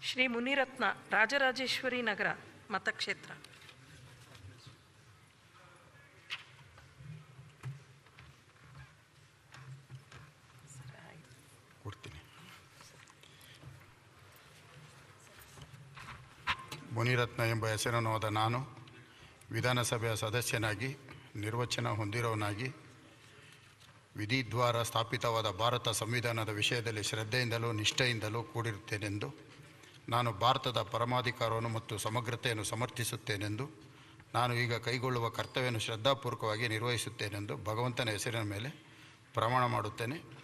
ಶ್ರೀ ಮುನಿರತ್ನ ರಾಜರಾಜೇಶ್ವರಿ ನಗರ ಮತಕ್ಷೇತ್ರ ಕೊಡ್ತೀನಿ ಮುನಿರತ್ನ ಎಂಬ ಹೆಸರನ್ನು ಹೋದ ನಾನು ವಿಧಾನಸಭೆಯ ಸದಸ್ಯನಾಗಿ ನಿರ್ವಚನ ಹೊಂದಿರೋನಾಗಿ ವಿಧಿದ್ವಾರ ಸ್ಥಾಪಿತವಾದ ಭಾರತ ಸಂವಿಧಾನದ ವಿಷಯದಲ್ಲಿ ಶ್ರದ್ಧೆಯಿಂದಲೂ ನಿಷ್ಠೆಯಿಂದಲೂ ಕೂಡಿರುತ್ತೇನೆಂದು ನಾನು ಭಾರತದ ಪರಮಾಧಿಕಾರವನ್ನು ಮತ್ತು ಸಮಗ್ರತೆಯನ್ನು ಸಮರ್ಥಿಸುತ್ತೇನೆಂದು ನಾನು ಈಗ ಕೈಗೊಳ್ಳುವ ಕರ್ತವ್ಯವನ್ನು ಶ್ರದ್ಧಾಪೂರ್ವಕವಾಗಿ ನಿರ್ವಹಿಸುತ್ತೇನೆಂದು ಭಗವಂತನ ಹೆಸರಿನ ಮೇಲೆ ಪ್ರಮಾಣ ಮಾಡುತ್ತೇನೆ